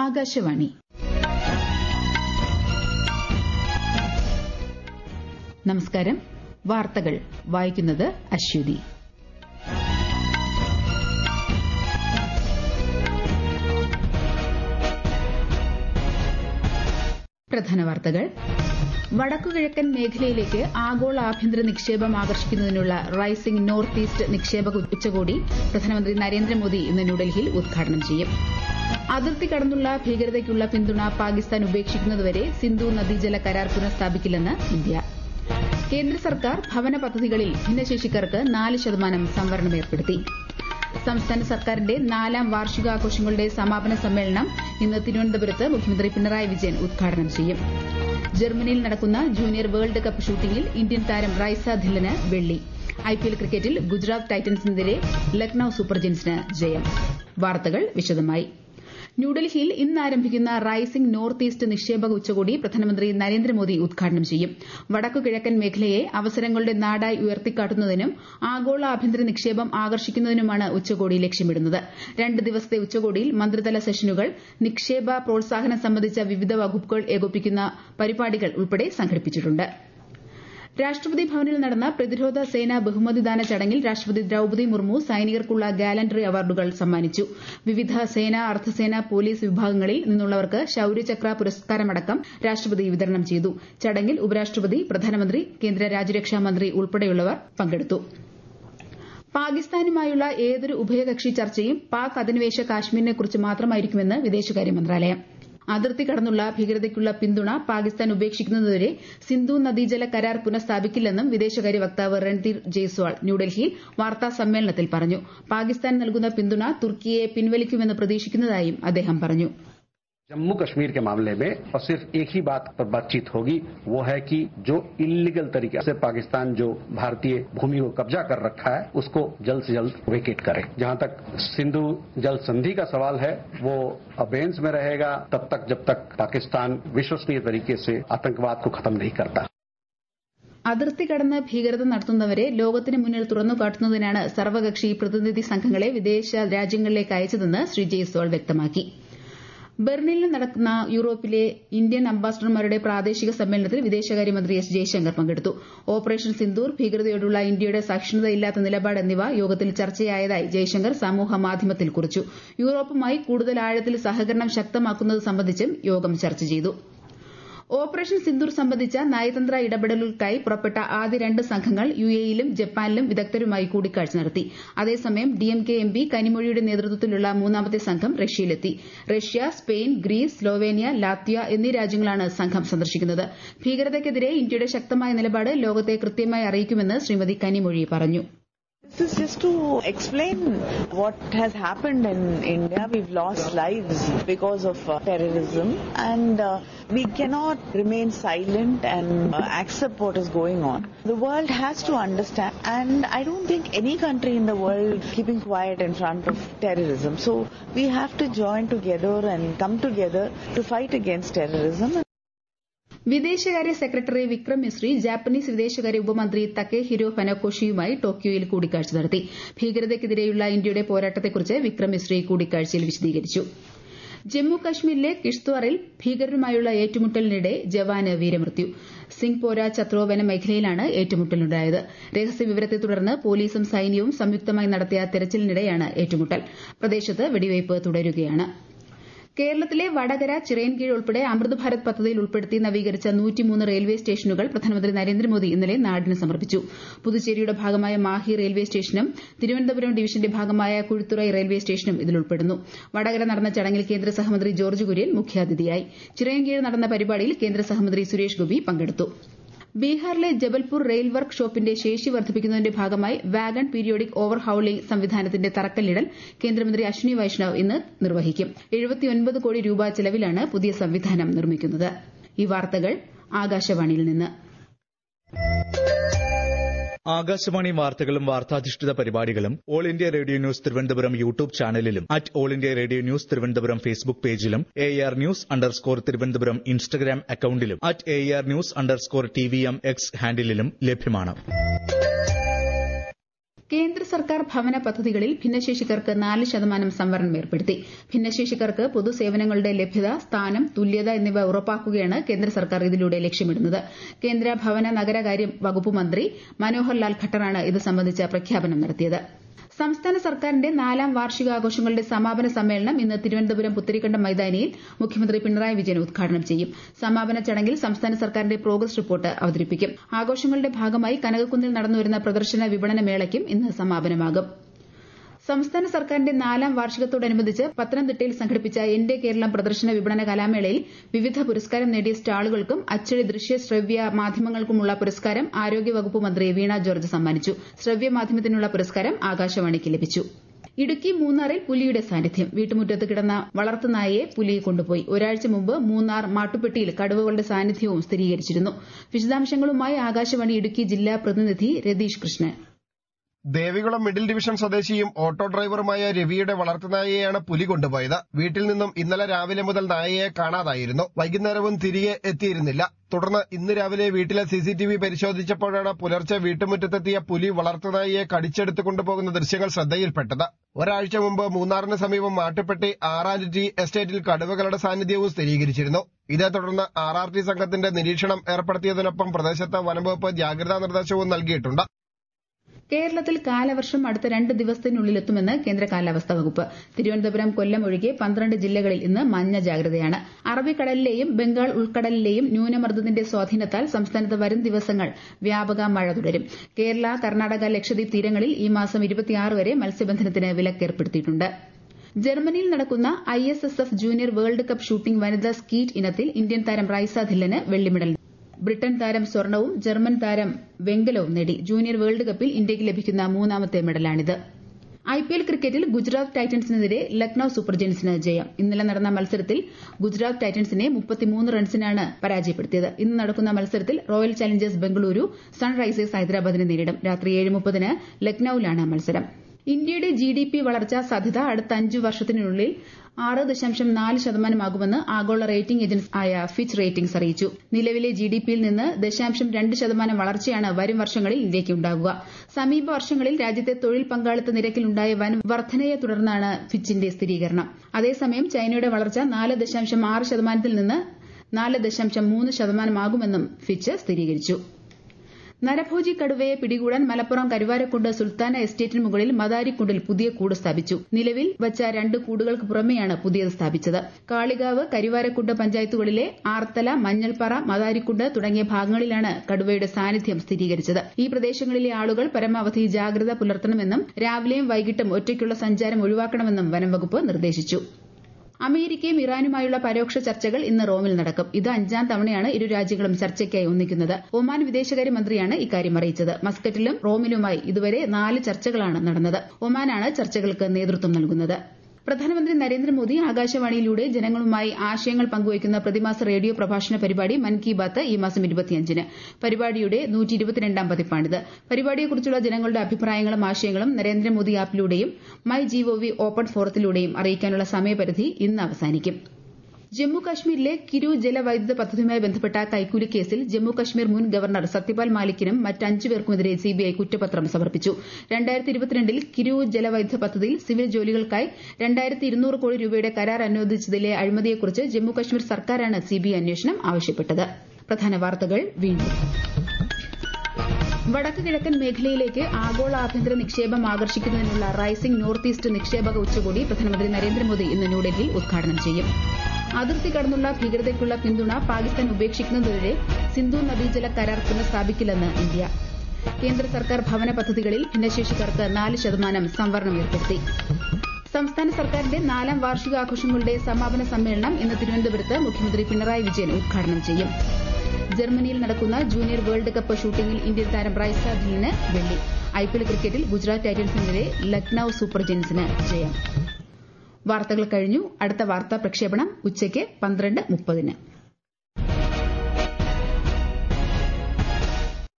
ആകാശവാണി നമസ്കാരം വാർത്തകൾ വായിക്കുന്നത് അശ്വതി പ്രധാന വാർത്തകൾ വടക്കുകിഴക്കൻ മേഖലയിലേക്ക് ആഗോള ആഭ്യന്തര നിക്ഷേപം ആകർഷിക്കുന്നതിനുള്ള റൈസിംഗ് നോർത്ത് ഈസ്റ്റ് നിക്ഷേപക ഉച്ചകോടി പ്രധാനമന്ത്രി നരേന്ദ്രമോദി ഇന്ന് ന്യൂഡൽഹിയിൽ ഉദ്ഘാടനം ചെയ്യും അതിർത്തി കടന്നുള്ള ഭീകരതയ്ക്കുള്ള പിന്തുണ പാകിസ്ഥാൻ ഉപേക്ഷിക്കുന്നതുവരെ സിന്ധു നദീജല കരാർ പുനഃസ്ഥാപിക്കില്ലെന്ന് ഇന്ത്യ കേന്ദ്ര സർക്കാർ ഭവന പദ്ധതികളിൽ ഭിന്നശേഷിക്കാർക്ക് നാല് ശതമാനം സംവരണം ഏർപ്പെടുത്തി സംസ്ഥാന സർക്കാരിന്റെ നാലാം വാർഷികാഘോഷങ്ങളുടെ സമാപന സമ്മേളനം ഇന്ന് തിരുവനന്തപുരത്ത് മുഖ്യമന്ത്രി പിണറായി വിജയൻ ഉദ്ഘാടനം ചെയ്യും ജർമ്മനിയിൽ നടക്കുന്ന ജൂനിയർ വേൾഡ് കപ്പ് ഷൂട്ടിംഗിൽ ഇന്ത്യൻ താരം റൈസ ധില്ലന് വെള്ളി ഐപിഎൽ ക്രിക്കറ്റിൽ ഗുജറാത്ത് ടൈറ്റൻസിനെതിരെ ലക്നൌ സൂപ്പർ ജയൻസിന് ജയം വാർത്തകൾ വിശദമായി ന്യൂഡൽഹിയിൽ ഇന്ന് ആരംഭിക്കുന്ന റൈസിംഗ് നോർത്ത് ഈസ്റ്റ് നിക്ഷേപക ഉച്ചകോടി പ്രധാനമന്ത്രി നരേന്ദ്രമോദി ഉദ്ഘാടനം ചെയ്യും വടക്കു കിഴക്കൻ മേഖലയെ അവസരങ്ങളുടെ നാടായി ഉയർത്തിക്കാട്ടുന്നതിനും ആഗോള ആഭ്യന്തര നിക്ഷേപം ആകർഷിക്കുന്നതിനുമാണ് ഉച്ചകോടി ലക്ഷ്യമിടുന്നത് രണ്ട് ദിവസത്തെ ഉച്ചകോടിയിൽ മന്ത്രിതല സെഷനുകൾ നിക്ഷേപ പ്രോത്സാഹനം സംബന്ധിച്ച വിവിധ വകുപ്പുകൾ ഏകോപിപ്പിക്കുന്ന പരിപാടികൾ ഉൾപ്പെടെ സംഘടിപ്പിച്ചിട്ടുണ്ട് രാഷ്ട്രപതി ഭവനിൽ നടന്ന പ്രതിരോധ സേനാ ബഹുമതിദാന ചടങ്ങിൽ രാഷ്ട്രപതി ദ്രൌപതി മുർമു സൈനികർക്കുള്ള ഗാലൻട്രി അവാർഡുകൾ സമ്മാനിച്ചു വിവിധ സേന അർദ്ധസേന പോലീസ് വിഭാഗങ്ങളിൽ നിന്നുള്ളവർക്ക് ശൌര്യചക്ര പുരസ്കാരമടക്കം രാഷ്ട്രപതി വിതരണം ചെയ്തു ചടങ്ങിൽ ഉപരാഷ്ട്രപതി പ്രധാനമന്ത്രി കേന്ദ്ര രാജ്യരക്ഷാ മന്ത്രി ഉൾപ്പെടെയുള്ളവർ പങ്കെടുത്തു പാകിസ്ഥാനുമായുള്ള ഏതൊരു ഉഭയകക്ഷി ചർച്ചയും പാക് അധിനിവേശ കാശ്മീരിനെക്കുറിച്ച് മാത്രമായിരിക്കുമെന്ന് വിദേശകാര്യ മന്ത്രാലയം അതിർത്തി കടന്നുള്ള ഭീകരതയ്ക്കുള്ള പിന്തുണ പാകിസ്ഥാൻ ഉപേക്ഷിക്കുന്നതുവരെ സിന്ധു നദീജല കരാർ പുനഃസ്ഥാപിക്കില്ലെന്നും വിദേശകാര്യ വക്താവ് രൺധീർ ജയ്സ്വാൾ ന്യൂഡൽഹിയിൽ വാർത്താ സമ്മേളനത്തിൽ പറഞ്ഞു പാകിസ്ഥാൻ നൽകുന്ന പിന്തുണ തുർക്കിയെ പിൻവലിക്കുമെന്ന് പ്രതീക്ഷിക്കുന്നതായും അദ്ദേഹം പറഞ്ഞു जम्मू कश्मीर के मामले में और सिर्फ एक ही बात पर बातचीत होगी वो है कि जो इलीगल तरीके से पाकिस्तान जो भारतीय भूमि को कब्जा कर रखा है उसको जल्द से जल्द वेकेट करे जहां तक सिंधु जल संधि का सवाल है वो अबेंस में रहेगा तब तक जब तक पाकिस्तान विश्वसनीय तरीके से आतंकवाद को खत्म नहीं करता അതിർത്തി കടന്ന് ഭീകരത നടത്തുന്നവരെ ലോകത്തിന് മുന്നിൽ തുറന്നുകാട്ടുന്നതിനാണ് സർവകക്ഷി പ്രതിനിധി സംഘങ്ങളെ വിദേശ രാജ്യങ്ങളിലേക്ക് അയച്ചതെന്ന് ശ്രീ ജയ്സ്വാൾ വ്യക്തമാക്കി ബെർലിനിൽ നടക്കുന്ന യൂറോപ്പിലെ ഇന്ത്യൻ അംബാസഡർമാരുടെ പ്രാദേശിക സമ്മേളനത്തിൽ വിദേശകാര്യമന്ത്രി എസ് ജയശങ്കർ പങ്കെടുത്തു ഓപ്പറേഷൻ സിന്ദൂർ ഭീകരതയോടുള്ള ഇന്ത്യയുടെ സഹിഷ്ണുതയില്ലാത്ത നിലപാട് എന്നിവ യോഗത്തിൽ ചർച്ചയായതായി ജയശങ്കർ സമൂഹ മാധ്യമത്തിൽ കുറിച്ചു യൂറോപ്പുമായി കൂടുതൽ ആഴത്തിൽ സഹകരണം ശക്തമാക്കുന്നത് സംബന്ധിച്ചും യോഗം ചർച്ച ചെയ്തു ഓപ്പറേഷൻ സിന്ദൂർ സംബന്ധിച്ച നയതന്ത്ര ഇടപെടലുകൾക്കായി പുറപ്പെട്ട ആദ്യ രണ്ട് സംഘങ്ങൾ യുഎഇയിലും ജപ്പാനിലും വിദഗ്ധരുമായി കൂടിക്കാഴ്ച നടത്തി അതേസമയം ഡിഎംകെ എംപി കനിമൊഴിയുടെ നേതൃത്വത്തിലുള്ള മൂന്നാമത്തെ സംഘം റഷ്യയിലെത്തി Russia Spain Greece Slovenia Latvia എന്നീ രാജ്യങ്ങളാണ് സംഘം സന്ദർശിക്കുന്നത് ഭീകരതയ്ക്കെതിരെ ഇന്ത്യയുടെ ശക്തമായ നിലപാട് ലോകത്തെ കൃത്യമായി അറിയിക്കുമെന്ന് ശ്രീമതി കനിമൊഴി പറഞ്ഞു This is just to explain what has happened in India. We've lost lives because of uh, terrorism and uh, we cannot remain silent and uh, accept what is going on. The world has to understand and I don't think any country in the world keeping quiet in front of terrorism. So we have to join together and come together to fight against terrorism. വിദേശകാര്യ secretary Vikram Misri Japanese വിദേശകാര്യ ഉപമന്ത്രി തക്കെ ഹിരോ ഫനക്കോഷിയുമായി ടോക്കിയോയിൽ കൂടിക്കാഴ്ച നടത്തി ഭീകരതയ്ക്കെതിരെയുള്ള ഇന്ത്യയുടെ പോരാട്ടത്തെക്കുറിച്ച് വിക്രം മിശ്രി കൂടിക്കാഴ്ചയിൽ വിശദീകരിച്ചു ജമ്മു കശ്മീരിലെ കിഷ്ത്വാറിൽ ഭീകരരുമായുള്ള ഏറ്റുമുട്ടലിനിടെ ജവാന് വീരമൃത്യു സിംഗ്പോര ചത്രോ വന മേഖലയിലാണ് ഏറ്റുമുട്ടലുണ്ടായത് രഹസ്യവിവരത്തെ തുടർന്ന് പോലീസും സൈന്യവും സംയുക്തമായി നടത്തിയ തെരച്ചിലിനിടെയാണ് ഏറ്റുമുട്ടൽ പ്രദേശത്ത് വെടിവയ്പ് തുടരുകയാണ് കേരളത്തിലെ വടകര ചിറയൻകീഴ് ഉൾപ്പെടെ അമൃത് ഭാരത് പദ്ധതിയിൽ ഉൾപ്പെടുത്തി നവീകരിച്ച നൂറ്റിമൂന്ന് റെയിൽവേ സ്റ്റേഷനുകൾ പ്രധാനമന്ത്രി നരേന്ദ്രമോദി ഇന്നലെ നാടിന് സമർപ്പിച്ചു പുതുച്ചേരിയുടെ ഭാഗമായ മാഹി റെയിൽവേ സ്റ്റേഷനും തിരുവനന്തപുരം ഡിവിഷന്റെ ഭാഗമായ കുഴിത്തുറൈ റെയിൽവേ സ്റ്റേഷനും ഇതിൽ ഉൾപ്പെടുന്നു വടകര നടന്ന ചടങ്ങിൽ കേന്ദ്ര സഹമന്ത്രി ജോർജ് കുര്യൻ മുഖ്യാതിഥിയായി ചിറയൻകീഴ് നടന്ന പരിപാടിയിൽ കേന്ദ്ര സഹമന്ത്രി സുരേഷ് ഗോപി പങ്കെടുത്തു ബീഹാറിലെ ജബൽപൂർ റെയിൽ വർക്ക് ഷോപ്പിന്റെ ശേഷി വർദ്ധിപ്പിക്കുന്നതിന്റെ ഭാഗമായി വാഗൺ പീരിയോഡിക് ഓവർ ഹൌളിംഗ് സംവിധാനത്തിന്റെ തറക്കല്ലിടൽ കേന്ദ്രമന്ത്രി അശ്വിനി വൈഷ്ണവ് ഇന്ന് നിർവഹിക്കും കോടി രൂപ ചെലവിലാണ് പുതിയ സംവിധാനം നിർമ്മിക്കുന്നത് ഈ വാർത്തകൾ ആകാശവാണിയിൽ നിന്ന് ആകാശവാണി വാർത്തകളും വാർത്താധിഷ്ഠിത പരിപാടികളും all India radio news Thiruvananthapuram YouTube ചാനലിലും at all India radio news Thiruvananthapuram Facebook പേജിലും A R news underscore Thiruvananthapuram Instagram അക്കൌണ്ടിലും at A R news underscore T V M X ഹാൻഡിലും ലഭ്യമാണ് കേന്ദ്ര സർക്കാർ ഭവന പദ്ധതികളിൽ ഭിന്നശേഷിക്കാർക്ക് നാല് ശതമാനം സംവരണം ഏർപ്പെടുത്തി ഭിന്നശേഷിക്കാർക്ക് പൊതുസേവനങ്ങളുടെ ലഭ്യത സ്ഥാനം തുല്യത എന്നിവ ഉറപ്പാക്കുകയാണ് കേന്ദ്ര സർക്കാർ ഇതിലൂടെ ലക്ഷ്യമിടുന്നത് കേന്ദ്ര ഭവന നഗരകാര്യ വകുപ്പ് മന്ത്രി മനോഹർ ലാൽ ഖട്ടറാണ് ഇത് സംബന്ധിച്ച പ്രഖ്യാപനം നടത്തിയത് സംസ്ഥാന സർക്കാരിന്റെ നാലാം വാർഷികാഘോഷങ്ങളുടെ സമാപന സമ്മേളനം ഇന്ന് തിരുവനന്തപുരം പുത്തരിക്കണ്ടം മൈതാനിയിൽ മുഖ്യമന്ത്രി പിണറായി വിജയൻ ഉദ്ഘാടനം ചെയ്യും സമാപന ചടങ്ങിൽ സംസ്ഥാന സർക്കാരിന്റെ പ്രോഗ്രസ് റിപ്പോർട്ട് അവതരിപ്പിക്കും ആഘോഷങ്ങളുടെ ഭാഗമായി കനകക്കുന്നിൽ നടന്നുവരുന്ന പ്രദർശന വിപണന മേളയ്ക്കും ഇന്ന് സമാപനമാകും സംസ്ഥാന സർക്കാരിന്റെ നാലാം വാർഷികത്തോടനുബന്ധിച്ച് പത്തനംതിട്ടയിൽ സംഘടിപ്പിച്ച എന്റെ കേരളം പ്രദർശന വിപണന കലാമേളയിൽ വിവിധ പുരസ്കാരം നേടിയ സ്റ്റാളുകൾക്കും അച്ചടി ദൃശ്യ ശ്രവ്യ മാധ്യമങ്ങൾക്കുമുള്ള പുരസ്കാരം ആരോഗ്യവകുപ്പ് മന്ത്രി വീണ ജോർജ് സമ്മാനിച്ചു ശ്രവ്യ മാധ്യമത്തിനുള്ള പുരസ്കാരം ആകാശവാണിക്ക് ലഭിച്ചു ഇടുക്കി മൂന്നാറിൽ പുലിയുടെ സാന്നിധ്യം വീട്ടുമുറ്റത്ത് കിടന്ന വളർത്തുനായയെ പുലി കൊണ്ടുപോയി ഒരാഴ്ച മുമ്പ് മൂന്നാർ മാട്ടുപ്പെട്ടിയിൽ കടുവകളുടെ സാന്നിധ്യവും സ്ഥിരീകരിച്ചിരുന്നു വിശദാംശങ്ങളുമായി ആകാശവാണി ഇടുക്കി ജില്ലാ പ്രതിനിധി രതീഷ് കൃഷ്ണൻ ദേവികുളം മിഡിൽ ഡിവിഷൻ സ്വദേശിയും ഓട്ടോ ഡ്രൈവറുമായ രവിയുടെ വളർത്തുനായയെയാണ് പുലി കൊണ്ടുപോയത് വീട്ടിൽ നിന്നും ഇന്നലെ രാവിലെ മുതൽ നായയെ കാണാതായിരുന്നു വൈകുന്നേരവും തിരികെ എത്തിയിരുന്നില്ല തുടർന്ന് ഇന്ന് രാവിലെ വീട്ടിലെ സിസിടിവി പരിശോധിച്ചപ്പോഴാണ് പുലർച്ചെ വീട്ടുമുറ്റത്തെത്തിയ പുലി വളർത്തുനായയെ കടിച്ചെടുത്തു കൊണ്ടുപോകുന്ന ദൃശ്യങ്ങൾ ശ്രദ്ധയിൽപ്പെട്ടത് ഒരാഴ്ച മുമ്പ് മൂന്നാറിന് സമീപം മാട്ടുപ്പെട്ടി ആർ ആൻഡ് ടി എസ്റ്റേറ്റിൽ കടുവകളുടെ സാന്നിധ്യവും സ്ഥിരീകരിച്ചിരുന്നു ഇതേ തുടർന്ന് ആർ ആർ ടി സംഘത്തിന്റെ നിരീക്ഷണം ഏർപ്പെടുത്തിയതിനൊപ്പം പ്രദേശത്ത് വനംവകുപ്പ് ജാഗ്രതാ നിർദ്ദേശവും നൽകിയിട്ടുണ്ട് കേരളത്തിൽ കാലവർഷം അടുത്ത രണ്ട് ദിവസത്തിനുള്ളിലെത്തുമെന്ന് കേന്ദ്ര കാലാവസ്ഥാ വകുപ്പ് തിരുവനന്തപുരം കൊല്ലം ഒഴികെ പന്ത്രണ്ട് ജില്ലകളിൽ ഇന്ന് മഞ്ഞ ജാഗ്രതയാണ് അറബിക്കടലിലെയും ബംഗാൾ ഉൾക്കടലിലെയും ന്യൂനമർദ്ദത്തിന്റെ സ്വാധീനത്താൽ സംസ്ഥാനത്ത് വരും ദിവസങ്ങൾ വ്യാപക മഴ തുടരും കേരള കർണാടക ലക്ഷദ്വീപ് തീരങ്ങളിൽ ഈ മാസം വരെ മത്സ്യബന്ധനത്തിന് വിലക്കേർപ്പെടുത്തിയിട്ടുണ്ട് ജർമ്മനിയിൽ നടക്കുന്ന I S S F junior world cup shooting വനിതാ സ്കീറ്റ് ഇനത്തിൽ ഇന്ത്യൻ താരം റൈസ ധില്ലന് വെള്ളിമെഡൽ ബ്രിട്ടൻ താരം സ്വർണവും ജർമ്മൻ താരം വെങ്കലവും നേടി ജൂനിയർ വേൾഡ് കപ്പിൽ ഇന്ത്യയ്ക്ക് ലഭിക്കുന്ന മൂന്നാമത്തെ മെഡലാണിത് ഐപിഎൽ ക്രിക്കറ്റിൽ ഗുജറാത്ത് ടൈറ്റൻസിനെതിരെ ലക്നൌ സൂപ്പർ ജയൻസിന് ജയം ഇന്നലെ നടന്ന മത്സരത്തിൽ ഗുജറാത്ത് ടൈറ്റൻസിനെ റൺസിനാണ് പരാജയപ്പെടുത്തിയത് ഇന്ന് നടക്കുന്ന മത്സരത്തിൽ റോയൽ ചലഞ്ചേഴ്സ് ബംഗളൂരു സൺറൈസേഴ്സ് ഹൈദരാബാദിനെ നേരിടും രാത്രി ഏഴ് മുപ്പതിന് ലക്നൌവിലാണ് മത്സരം ഇന്ത്യയുടെ ജി ഡി പി വളർച്ചാ സാധ്യത അടുത്ത അഞ്ച് വർഷത്തിനുള്ളിൽ ആറ് ദശാംശം നാല് ശതമാനമാകുമെന്ന് ആഗോള റേറ്റിംഗ് ഏജൻസി ആയ ഫിച്ച് റേറ്റിംഗ്സ് അറിയിച്ചു നിലവിലെ ജി ഡി പിയിൽ നിന്ന് ദശാംശം രണ്ട് ശതമാനം വളർച്ചയാണ് വരും വർഷങ്ങളിൽ ഇന്ത്യയ്ക്ക് ഉണ്ടാകുക സമീപ വർഷങ്ങളിൽ രാജ്യത്തെ തൊഴിൽ പങ്കാളിത്ത നിരക്കിലുണ്ടായ വൻ വർധനയെ തുടർന്നാണ് ഫിച്ചിന്റെ സ്ഥിരീകരണം അതേസമയം ചൈനയുടെ വളർച്ച നാല് ദശാംശം ആറ് ശതമാനത്തിൽ നിന്ന് നാല് ദശാംശം മൂന്ന് ശതമാനമാകുമെന്നും ഫിച്ച് സ്ഥിരീകരിച്ചു നരഭോജി കടുവയെ പിടികൂടാൻ മലപ്പുറം കരുവാരക്കുണ്ട് സുൽത്താന എസ്റ്റേറ്റിന് മുകളിൽ മദാരിക്കുണ്ടിൽ പുതിയ കൂട് സ്ഥാപിച്ചു നിലവിൽ വച്ച രണ്ട് കൂടുകൾക്ക് പുറമെയാണ് പുതിയത് സ്ഥാപിച്ചത് കാളികാവ് കരുവാരക്കുണ്ട് പഞ്ചായത്തുകളിലെ ആർത്തല മഞ്ഞൾപ്പാറ മദാരിക്കുണ്ട് തുടങ്ങിയ ഭാഗങ്ങളിലാണ് കടുവയുടെ സാന്നിധ്യം സ്ഥിരീകരിച്ചത് ഈ പ്രദേശങ്ങളിലെ ആളുകൾ പരമാവധി ജാഗ്രത പുലർത്തണമെന്നും രാവിലെയും വൈകിട്ടും ഒറ്റയ്ക്കുള്ള സഞ്ചാരം ഒഴിവാക്കണമെന്നും വനംവകുപ്പ് നിർദ്ദേശിച്ചു അമേരിക്കയും ഇറാനുമായുള്ള പരോക്ഷ ചർച്ചകൾ ഇന്ന് റോമിൽ നടക്കും ഇത് അഞ്ചാം തവണയാണ് ഇരു രാജ്യങ്ങളും ചർച്ചയ്ക്കായി ഒന്നിക്കുന്നത് ഒമാൻ വിദേശകാര്യമന്ത്രിയാണ് ഇക്കാര്യം അറിയിച്ചത് മസ്കറ്റിലും റോമിലുമായി ഇതുവരെ നാല് ചർച്ചകളാണ് നടന്നത് ഒമാനാണ് ചർച്ചകൾക്ക് നേതൃത്വം നൽകുന്നത് പ്രധാനമന്ത്രി നരേന്ദ്രമോദി ആകാശവാണിയിലൂടെ ജനങ്ങളുമായി ആശയങ്ങൾ പങ്കുവയ്ക്കുന്ന പ്രതിമാസ റേഡിയോ പ്രഭാഷണ പരിപാടി മൻ കി ബാത്ത് ഈ മാസം ഇരുപത്തിയഞ്ചിന് പരിപാടിയുടെ നൂറ്റിയിരുപത്തിരണ്ടാം പതിപ്പാണിത് പരിപാടിയെക്കുറിച്ചുള്ള ജനങ്ങളുടെ അഭിപ്രായങ്ങളും ആശയങ്ങളും നരേന്ദ്രമോദി ആപ്പിലൂടെയും മൈ ജിഒവി ഓപ്പൺ ഫോറത്തിലൂടെയും അറിയിക്കാനുള്ള സമയപരിധി ഇന്ന് അവസാനിക്കും ജമ്മു കശ്മീരിലെ കിരു ജലവൈദ്യുത പദ്ധതിയുമായി ബന്ധപ്പെട്ട കൈക്കൂലി കേസിൽ ജമ്മു കശ്മീർ മുൻ ഗവർണർ സത്യപാൽ മാലിക്കിനും മറ്റഞ്ചു പേർക്കുമെതിരെ സിബിഐ കുറ്റപത്രം സമർപ്പിച്ചു ൽ കിരു ജലവൈദ്യുത പദ്ധതിയിൽ സിവിൽ ജോലികൾക്കായി രണ്ടായിരത്തി ഇരുന്നൂറ് കോടി രൂപയുടെ കരാർ അനുവദിച്ചതിലെ അഴിമതിയെക്കുറിച്ച് ജമ്മു കശ്മീർ സർക്കാരാണ് സിബിഐ അന്വേഷണം ആവശ്യപ്പെട്ടത് പ്രധാന വാർത്തകൾ വീണ്ടും വടക്ക് കിഴക്കൻ മേഖലയിലേക്ക് ആഗോള ആഭ്യന്തര നിക്ഷേപം ആകർഷിക്കുന്നതിനുള്ള റൈസിംഗ് നോർത്ത് ഈസ്റ്റ് നിക്ഷേപക ഉച്ചകോടി പ്രധാനമന്ത്രി നരേന്ദ്രമോദി ഇന്ന് ന്യൂഡൽഹിയിൽ ഉദ്ഘാടനം ചെയ്യും അതിർത്തി കടന്നുള്ള ഭീകരതയ്ക്കുള്ള പിന്തുണ പാകിസ്ഥാൻ ഉപേക്ഷിക്കുന്നതുവരെ സിന്ധു നദീജല കരാർ പുനഃസ്ഥാപിക്കില്ലെന്ന് ഇന്ത്യ കേന്ദ്ര സർക്കാർ ഭവന പദ്ധതികളിൽ ഭിന്നശേഷിക്കാർക്ക് നാല് ശതമാനം സംവരണം ഏർപ്പെടുത്തി സംസ്ഥാന സർക്കാരിന്റെ നാലാം വാർഷികാഘോഷങ്ങളുടെ സമാപന സമ്മേളനം ഇന്ന് തിരുവനന്തപുരത്ത് മുഖ്യമന്ത്രി പിണറായി വിജയൻ ഉദ്ഘാടനം ചെയ്യും ജർമ്മനിയിൽ നടക്കുന്ന ജൂനിയർ വേൾഡ് കപ്പ് ഷൂട്ടിംഗിൽ ഇന്ത്യൻ താരം റൈസ ധിലിന് വെള്ളി ഐപിഎൽ ക്രിക്കറ്റിൽ ഗുജറാത്ത് ടൈറ്റൻസിനെതിരെ ലക്നൌ സൂപ്പർ ജയൻസിന് ജയം വാർത്തകൾ കഴിഞ്ഞു അടുത്ത വാർത്താ പ്രക്ഷേപണം ഉച്ചയ്ക്ക് പന്ത്രണ്ട് മുപ്പതിന്